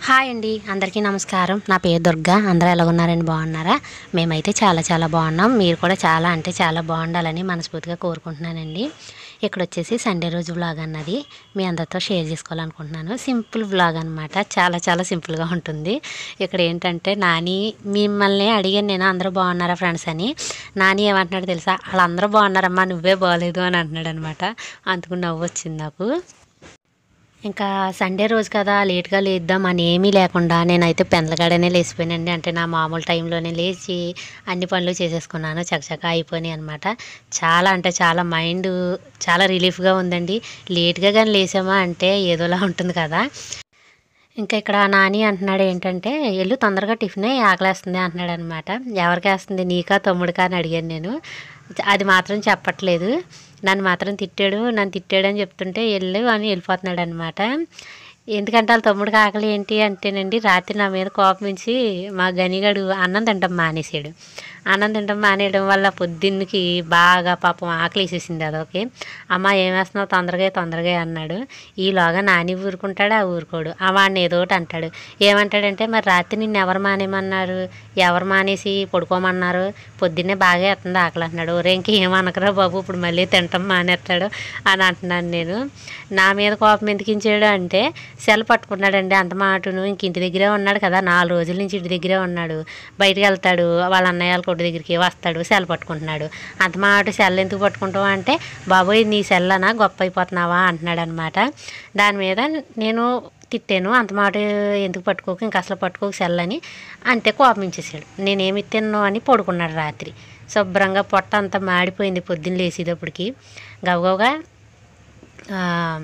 Hi అండి అందరికీ నమస్కారం నా పేరు దుర్గా అందరూ ఎలా ఉన్నారండి బాగున్నారా మేమైతే చాలా చాలా బాగున్నాం మీరు కూడా చాలా అంటే చాలా బాగుండాలని మనస్ఫూర్తిగా కోరుకుంటున్నానండి ఇక్కడ వచ్చేసి సండే రోజు వ్లాగ్ అన్నది మీ అందరితో షేర్ చేసుకోవాలనుకుంటున్నాను సింపుల్ వ్లాగ్ అనమాట చాలా చాలా సింపుల్గా ఉంటుంది ఇక్కడ ఏంటంటే నాని మిమ్మల్ని అడిగాను నేను అందరూ బాగున్నారా ఫ్రెండ్స్ అని నాని ఏమంటున్నాడు తెలుసా వాళ్ళందరూ బాగున్నారమ్మా నువ్వే బాగలేదు అని అంటున్నాడు అనమాట అందుకు నవ్వు వచ్చింది నాకు ఇంకా సండే రోజు కదా లేట్గా లేద్దాం అని ఏమీ లేకుండా నేనైతే పెందలగాడనే లేచిపోయానండి అంటే నా మామూలు టైంలోనే లేచి అన్ని పనులు చేసేసుకున్నాను చకచక అయిపోయినాయి అనమాట చాలా అంటే చాలా మైండ్ చాలా రిలీఫ్గా ఉందండి లేట్గా కానీ లేసామా అంటే ఏదోలా ఉంటుంది కదా ఇంకా ఇక్కడ నాని అంటున్నాడు ఏంటంటే ఎల్లు తొందరగా టిఫిన్ ఆకలేస్తుంది అంటున్నాడు అనమాట ఎవరికి వేస్తుంది నీకా తమ్ముడికా అని అడిగాను నేను అది మాత్రం చెప్పట్లేదు నన్ను మాత్రం తిట్టాడు నన్ను తిట్టాడు అని చెప్తుంటే వెళ్ళు అని వెళ్ళిపోతున్నాడు అనమాట ఎందుకంటే వాళ్ళ తమ్ముడికి ఆకలి ఏంటి అంటేనండి రాత్రి నా మీద కోపమించి మా గనిగాడు అన్నం తింటాం మానేసాడు అన్నం తింటాం మానేయడం వల్ల పొద్దున్నకి బాగా పాపం ఆకలి వేసేసింది అదొకే అమ్మ ఏం వేస్తున్నావు తొందరగా తొందరగా అన్నాడు ఈలోగా నాని ఊరుకుంటాడు ఆ ఊరుకోడు ఆ వాడిని ఏదో ఒకటి అంటాడు ఏమంటాడంటే మరి రాత్రి నిన్ను ఎవరు మానేమన్నారు ఎవరు మానేసి పడుకోమన్నారు పొద్దున్నే బాగా ఎత్తుంది ఆకలి అంటున్నాడు ఒరే ఇంకేమనకరా బాబు ఇప్పుడు మళ్ళీ తింటాం మానేస్తాడు అని అంటున్నాను నేను నా మీద కోపం ఎందుకు ఇచ్చాడు అంటే సెల్ పట్టుకున్నాడండి అంత మాటను ఇంక ఇంటి దగ్గరే ఉన్నాడు కదా నాలుగు రోజుల నుంచి ఇంటి దగ్గరే ఉన్నాడు బయటికి వెళ్తాడు వాళ్ళ అన్నయ్య వాళ్ళ కొట్టు దగ్గరికి వస్తాడు సెల్ పట్టుకుంటున్నాడు అంత మాట సెల్ ఎందుకు పట్టుకుంటావా అంటే బాబోయ్ నీ సెల్ అనా గొప్ప అయిపోతున్నావా అంటున్నాడు అనమాట దాని మీద నేను తిట్టాను అంత మాట ఎందుకు పట్టుకోకు ఇంకా అసలు పట్టుకోకు సెల్ అని అంతే కోపమించేసాడు నేనేమి తిన్నాను అని పడుకున్నాడు రాత్రి శుభ్రంగా పొట్ట అంతా మాడిపోయింది పొద్దున్న లేచేటప్పటికి గబగబగా ఆ,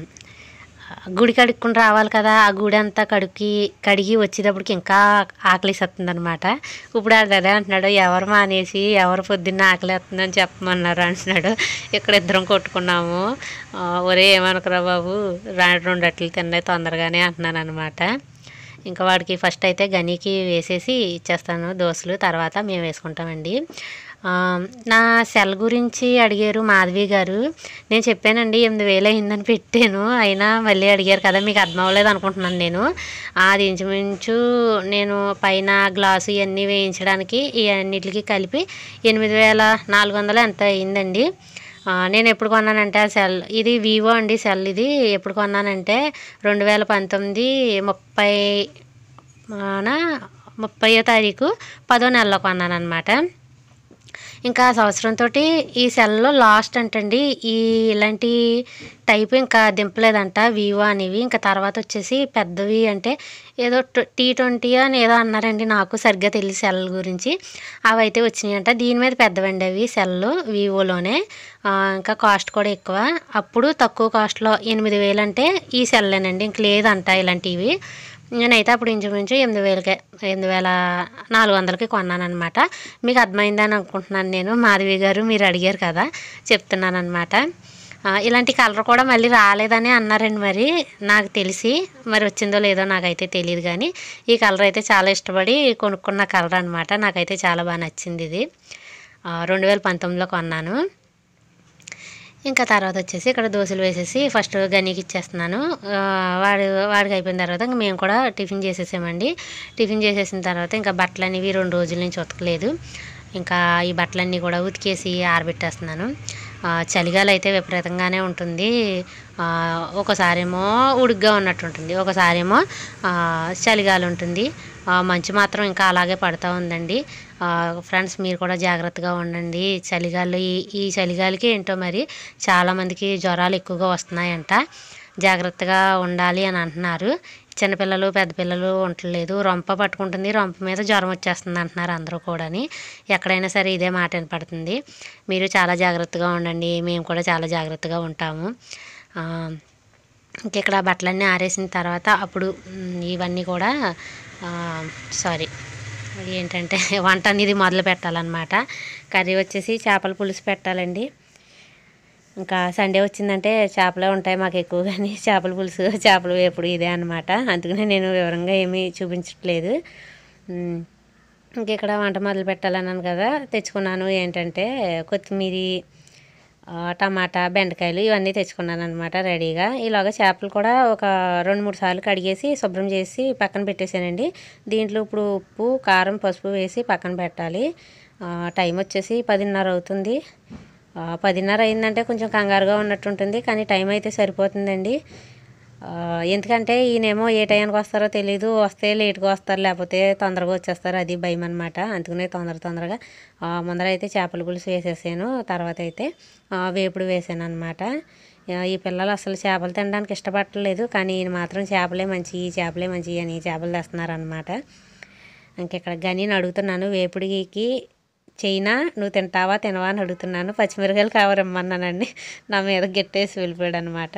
గుడి కడుక్కుని రావాలి కదా ఆ గుడి అంతా కడిగి కడిగి వచ్చేటప్పటికి ఇంకా ఆకలిస్తుంది అనమాట ఇప్పుడు అది అదే అంటున్నాడు ఎవరు మానేసి ఎవరు పొద్దున్న ఆకలి వస్తుందని చెప్పమన్నారు అంటున్నాడు ఇక్కడ ఇద్దరం కొట్టుకున్నాము ఆ, ఒరే ఏమనుకురా బాబు రా- రెండు అట్లు తిన్నాయి తొందరగానే అంటున్నాను అనమాట ఇంకా వాడికి ఫస్ట్ అయితే గనికి వేసేసి ఇచ్చేస్తాను దోశలు తర్వాత మేము వేసుకుంటామండి ఆ, నా సెల్ గురించి అడిగారు మాధవి గారు నేను చెప్పానండి ఎనిమిది వేలు అయిందని పెట్టాను అయినా మళ్ళీ అడిగారు కదా మీకు అర్థం అవ్వలేదు అనుకుంటున్నాను నేను అది ఇంచుమించు నేను పైన గ్లాసు ఇవన్నీ వేయించడానికి ఈ అన్నిటికి కలిపి ఎనిమిది వేల నాలుగు వందలు ఎంత అయిందండి ఆ, నేను ఎప్పుడు కొన్నానంటే ఆ సెల్ ఇది వివో అండి సెల్ ఇది ఎప్పుడు కొన్నానంటే రెండు వేల పంతొమ్మిది ముప్పై నా ముప్పయో తారీఖు పదో నెలలో కొన్నాను అనమాట ఇంకా సంవత్సరంతో ఈ సెల్లో లాస్ట్ అంటండి ఈ ఇలాంటి టైప్ ఇంకా దింపలేదంట వివో అనేవి ఇంకా తర్వాత వచ్చేసి పెద్దవి అంటే ఏదో టీ ట్వంటీ అని ఏదో అన్నారండి నాకు సరిగ్గా తెలియదు సెల్ గురించి అవి అయితే వచ్చినాయంట దీని మీద పెద్దవండి అవి సెల్లు వివోలోనే ఆ, ఇంకా కాస్ట్ కూడా ఎక్కువ అప్పుడు తక్కువ కాస్ట్లో ఎనిమిది వేలు అంటే ఈ సెల్లేనండి ఇంక లేదంట ఇలాంటివి నేనైతే అప్పుడు ఇంచుమించు ఎనిమిది వేలకే ఎనిమిది వేల నాలుగు వందలకి కొన్నాను అనమాట మీకు అర్థమైందని అనుకుంటున్నాను నేను మాధవి గారు మీరు అడిగారు కదా చెప్తున్నాను అనమాట ఇలాంటి కలర్ కూడా మళ్ళీ రాలేదని అన్నారండి మరి నాకు తెలిసి మరి వచ్చిందో లేదో నాకైతే తెలియదు కానీ ఈ కలర్ అయితే చాలా ఇష్టపడి కొనుక్కున్న కలర్ అనమాట నాకైతే చాలా బాగా నచ్చింది ఇది రెండు వేల పంతొమ్మిదిలో కొన్నాను ఇంకా తర్వాత వచ్చేసి ఇక్కడ దోశలు వేసేసి ఫస్ట్ గనికి ఇచ్చేస్తున్నాను ఆ, వాడు వాడికి అయిపోయిన తర్వాత ఇంకా మేము కూడా టిఫిన్ చేసేసామండి టిఫిన్ చేసేసిన తర్వాత ఇంకా బట్టలు అనేవి రెండు రోజుల నుంచి ఉతకలేదు ఇంకా ఈ బట్టలన్నీ కూడా ఉతికేసి ఆరబెట్టేస్తున్నాను ఆ, చలిగాలి అయితే విపరీతంగానే ఉంటుంది ఆ, ఒకసారేమో ఉడుగ్గా ఉన్నట్టు ఉంటుంది ఒకసారేమో ఆ, చలిగాలి ఉంటుంది ఆ, మంచు మాత్రం ఇంకా అలాగే పడుతూ ఉందండి ఆ, ఫ్రెండ్స్ మీరు కూడా జాగ్రత్తగా ఉండండి చలిగాలి ఈ- ఈ చలిగాలికి ఏంటో మరి చాలామందికి జ్వరాలు ఎక్కువగా వస్తున్నాయంట జాగ్రత్తగా ఉండాలి అని అంటున్నారు చిన్నపిల్లలు పెద్ద పిల్లలు ఉండలేదు రొంప పట్టుకుంటుంది రొంప మీద జ్వరం వచ్చేస్తుంది అంటున్నారు అందరూ కూడాని ఎక్కడైనా సరే ఇదే మాట వినపడుతుంది మీరు చాలా జాగ్రత్తగా ఉండండి మేము కూడా చాలా జాగ్రత్తగా ఉంటాము ఆ, ఇంక ఇక్కడ బట్టలన్నీ ఆరేసిన తర్వాత అప్పుడు మ్, ఇవన్నీ కూడా సారీ ఏంటంటే వంట అనేది మొదలు పెట్టాలన్నమాట కర్రీ వచ్చేసి చేపల పులుసు పెట్టాలండి ఇంకా సండే వచ్చిందంటే చేపలే ఉంటాయి మాకు ఎక్కువ కానీ చేపల పులుసు చేపలు వేపుడు ఇదే అనమాట అందుకనే నేను వివరంగా ఏమీ చూపించట్లేదు మ్, ఇంక ఇక్కడ వంట మొదలు పెట్టాలన్నాను కదా తెచ్చుకున్నాను ఏంటంటే కొత్తిమీర ఆ, టమాటా బెండకాయలు ఇవన్నీ తెచ్చుకున్నాను అనమాట రెడీగా ఇలాగ చేపలు కూడా ఒక రెండు మూడు సార్లు కడిగేసి శుభ్రం చేసి పక్కన పెట్టేశానండి దీంట్లో ఇప్పుడు ఉప్పు కారం పసుపు వేసి పక్కన పెట్టాలి ఆ, టైం వచ్చేసి పదిన్నర అవుతుంది ఆ, పదిన్నర అయిందంటే కొంచెం కంగారుగా ఉన్నట్టుంటుంది కానీ టైం అయితే సరిపోతుందండి ఆ, ఎందుకంటే ఈయనేమో ఏ టైంకి వస్తారో తెలీదు వస్తే లేట్గా వస్తారు లేకపోతే తొందరగా వచ్చేస్తారు అది భయం అనమాట అందుకనే తొందర తొందరగా ఆ, ముందర అయితే చేపల పులుసు వేసేసాను తర్వాత అయితే ఆ, వేపుడు వేసాను అనమాట ఈ పిల్లలు అసలు చేపలు తినడానికి ఇష్టపడలేదు కానీ ఈయన మాత్రం చేపలే మంచి ఈ చేపలే మంచి అని చేపలు తెస్తున్నారు అనమాట ఇంకెక్కడ గనీని అడుగుతున్నాను వేపుడికి చైనా నువ్వు తింటావా తినవా అని అడుగుతున్నాను పచ్చిమిరకాయలు కావరమ్మన్నానండి నా మీద గెట్టేసి వెళ్ళిపోయాడు అనమాట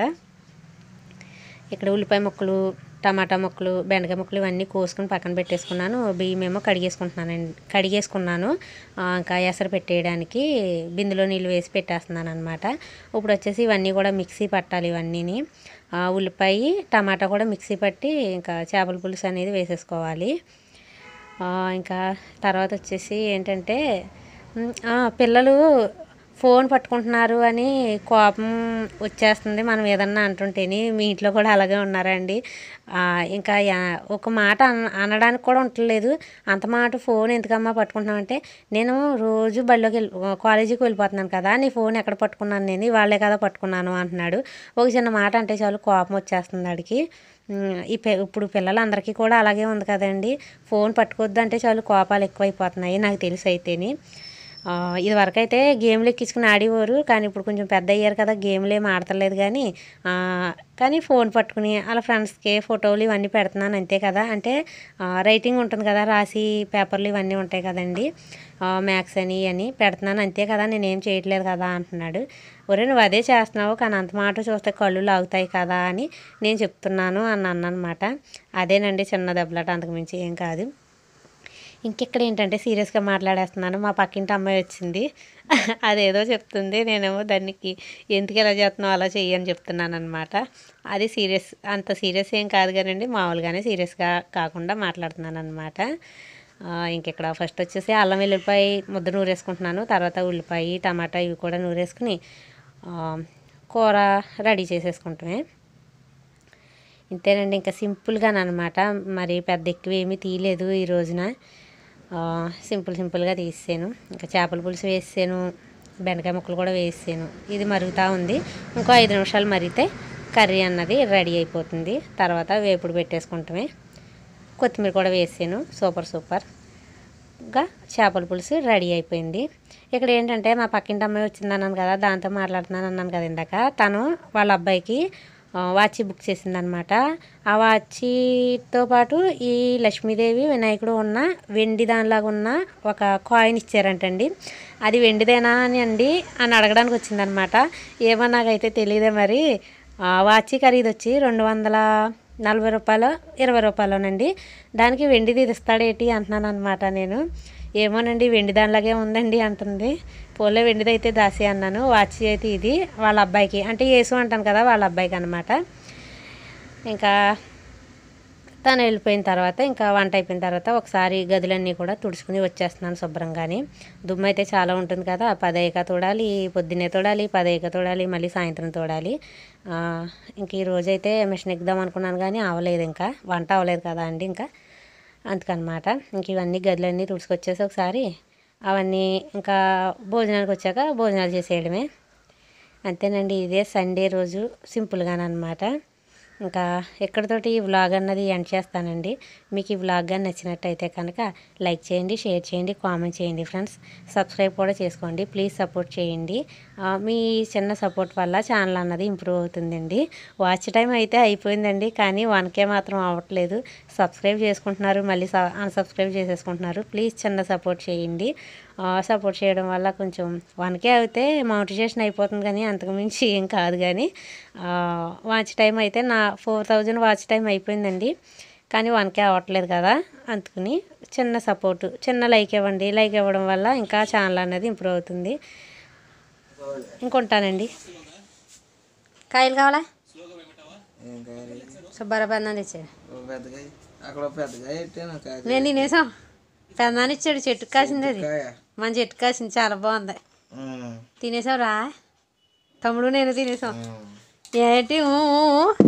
ఇక్కడ ఉల్లిపాయ ముక్కలు టమాటా ముక్కలు బెండకాయ ముక్కలు ఇవన్నీ కోసుకుని పక్కన పెట్టేసుకున్నాను బియ్యం ఏమో కడిగేసుకుంటున్నానండి కడిగేసుకున్నాను ఆ, ఇంకా ఎసరు పెట్టేయడానికి బిందులో నీళ్ళు వేసి పెట్టేస్తున్నాను అనమాట ఇప్పుడు వచ్చేసి ఇవన్నీ కూడా మిక్సీ పట్టాలి ఇవన్నీని ఆ, ఉల్లిపాయ టమాటా కూడా మిక్సీ పట్టి ఇంకా చేపల పులుసు అనేది వేసేసుకోవాలి ఆ, ఇంకా తర్వాత వచ్చేసి ఏంటంటే మ్, ఆ, పిల్లలు ఫోన్ పట్టుకుంటున్నారు అని కోపం వచ్చేస్తుంది మనం ఏదన్నా అంటుంటేని మీ ఇంట్లో కూడా అలాగే ఉన్నారండి ఆ, ఇంకా యా- ఒక మాట అన అనడానికి కూడా ఉండలేదు అంత మాట ఫోన్ ఎందుకమ్మా పట్టుకుంటున్నావు అంటే నేను రోజు బడిలోకి వెళ్ళి కాలేజీకి వెళ్ళిపోతున్నాను కదా నీ ఫోన్ ఎక్కడ పట్టుకున్నాను నేను వాళ్ళే కదా పట్టుకున్నాను అంటున్నాడు ఒక చిన్న మాట అంటే చాలు కోపం వచ్చేస్తుంది వాడికి ఉమ్, ఈ పి ఇప్పుడు పిల్లలందరికీ కూడా అలాగే ఉంది కదండి ఫోన్ పట్టుకోవద్దు అంటే చాలు కోపాలు ఎక్కువైపోతున్నాయి నాకు తెలిసి అయితేని ఆ, ఇదివరకు అయితే గేమ్లు ఎక్కించుకుని ఆడేవారు కానీ ఇప్పుడు కొంచెం పెద్ద అయ్యారు కదా గేమ్లు ఏం ఆడతలేదు కానీ ఆ, కానీ ఫోన్ పట్టుకుని అలా ఫ్రెండ్స్కి ఫోటోలు ఇవన్నీ పెడుతున్నాను అంతే కదా అంటే ఆ, రైటింగ్ ఉంటుంది కదా రాసి పేపర్లు ఇవన్నీ ఉంటాయి కదండి మ్యాథ్స్ అని అని పెడుతున్నాను అంతే కదా నేనేం చేయట్లేదు కదా అంటున్నాడు ఒరే నువ్వు అదే చేస్తున్నావు కానీ అంత మాట చూస్తే కళ్ళు లాగుతాయి కదా అని నేను చెప్తున్నాను అని అన్నమాట అదేనండి చిన్న దెబ్బలాట అంతకుమించి ఏం కాదు ఇంకెక్కడ ఏంటంటే సీరియస్గా మాట్లాడేస్తున్నాను మా పక్కింటి అమ్మాయి వచ్చింది అదేదో చెప్తుంది నేనేమో దానికి ఎందుకు ఎలా చేస్తున్నావు అలా చెయ్యి అని చెప్తున్నాను అనమాట అది సీరియస్ అంత సీరియస్ ఏం కాదు కానండి మామూలుగానే సీరియస్గా కాకుండా మాట్లాడుతున్నాను అనమాట ఇంకెక్కడ ఫస్ట్ వచ్చేసి అల్లం వెల్లుల్లిపాయ ముద్ద నూరేసుకుంటున్నాను తర్వాత ఉల్లిపాయ టమాటా ఇవి కూడా నూరేసుకుని ఆ, కూర రెడీ చేసేసుకుంటామే ఇంతేనండి ఇంకా సింపుల్గా అనమాట మరి పెద్ద ఎక్కువ ఏమీ తీయలేదు ఈ రోజున ఆ, సింపుల్ సింపుల్గా తీసాను ఇంకా చేపల పులుసు వేసాను బెండకాయ ముక్కలు కూడా వేసాను ఇది మరుగుతూ ఉంది ఇంకో ఐదు నిమిషాలు మరిగితే కర్రీ అన్నది రెడీ అయిపోతుంది తర్వాత వేపుడు పెట్టేసుకుంటామే కొత్తిమీర కూడా వేసాను సూపర్ సూపర్ గా చేపల పులుసు రెడీ అయిపోయింది ఇక్కడ ఏంటంటే మా పక్కింటి అమ్మాయి వచ్చింది అన్నాను కదా దాంతో మాట్లాడుతున్నాను అన్నాను కదా ఇందాక తను వాళ్ళ అబ్బాయికి ఆ, వాచి బుక్ చేసిందనమాట ఆ వాచితో పాటు ఈ లక్ష్మీదేవి వినాయకుడు ఉన్న వెండి దానిలాగా ఉన్న ఒక కాయిన్ ఇచ్చారంటండి అది వెండిదేనా అని అండి అని అడగడానికి వచ్చిందనమాట ఏమో నాకైతే తెలియదే మరి ఆ, వాచి ఖరీదు వచ్చి రెండు వందల నలభై రూపాయలు ఇరవై రూపాయలునండి దానికి వెండిది ఇది ఇస్తాడేటి అంటున్నాను అనమాట నేను ఏమోనండి వెండి దానిలాగే ఉందండి అంటుంది పోలే వెండిది అయితే దాసి అన్నాను వాచ్ అయితే ఇది వాళ్ళ అబ్బాయికి అంటే యేసు అంటాను కదా వాళ్ళ అబ్బాయికి అనమాట ఇంకా తను వెళ్ళిపోయిన తర్వాత ఇంకా వంట అయిపోయిన తర్వాత ఒకసారి గదులన్నీ కూడా తుడుచుకుని వచ్చేస్తున్నాను శుభ్రంగాని దుమ్ము అయితే చాలా ఉంటుంది కదా పదయ్యక తోడాలి పొద్దున్నే తోడాలి పదయ్యక తోడాలి మళ్ళీ సాయంత్రం తోడాలి ఆ, ఇంక ఈ రోజైతే మిషన్ ఎక్కుదాం అనుకున్నాను కానీ అవ్వలేదు ఇంకా వంట అవ్వలేదు కదా అండి ఇంకా అందుకనమాట ఇంక ఇవన్నీ గదులన్నీ తుడుచుకొచ్చేసి ఒకసారి అవన్నీ ఇంకా భోజనానికి వచ్చాక భోజనాలు చేసేయడమే అంతేనండి ఇదే సండే రోజు సింపుల్గానమాట ఇంకా ఎక్కడితోటి ఈ వ్లాగ్ అన్నది ఎండ్ చేస్తానండి మీకు ఈ వ్లాగ్ కానీ నచ్చినట్టయితే కనుక లైక్ చేయండి షేర్ చేయండి కామెంట్ చేయండి ఫ్రెండ్స్ సబ్స్క్రైబ్ కూడా చేసుకోండి ప్లీజ్ సపోర్ట్ చేయండి ఆ, మీ చిన్న సపోర్ట్ వల్ల ఛానల్ అన్నది ఇంప్రూవ్ అవుతుందండి వాచ్ టైం అయితే అయిపోయిందండి కానీ వన్కే మాత్రం అవ్వట్లేదు సబ్స్క్రైబ్ చేసుకుంటున్నారు మళ్ళీ అన్సబ్స్క్రైబ్ చేసేసుకుంటున్నారు ప్లీజ్ చిన్న సపోర్ట్ చేయండి సపోర్ట్ చేయడం వల్ల కొంచెం వన్కే అయితే మోటివేషన్ అయిపోతుంది కానీ అంతకుమించి ఏం కాదు కానీ ఆ, వాచ్ టైం అయితే నా ఫోర్ థౌజండ్ వాచ్ టైం అయిపోయిందండి కానీ వన్కే అవ్వట్లేదు కదా అందుకని చిన్న సపోర్టు చిన్న లైక్ ఇవ్వండి లైక్ ఇవ్వడం వల్ల ఇంకా ఛానల్ అనేది ఇంప్రూవ్ అవుతుంది ఇంకొంటానండి కాయలు కావాలా ఏం కావాలి సుబ్బారావు పెన్నాన్ని ఇచ్చాడు ఓ పెద్దకాయ అక్కడ ఓ పెద్దకాయ పెట్టాను కాయ నేను తినేసాం పెన్నాన్ని ఇచ్చాడు చెట్టుకు కాసింది అది కాయ మన చెట్టు కాసింది చాలా బాగుంది ఉమ్. తినేసావు రా తమ్ముడు నేను తినేసాం ఆ. ఏంటి ఊ, ఊ, ఊ.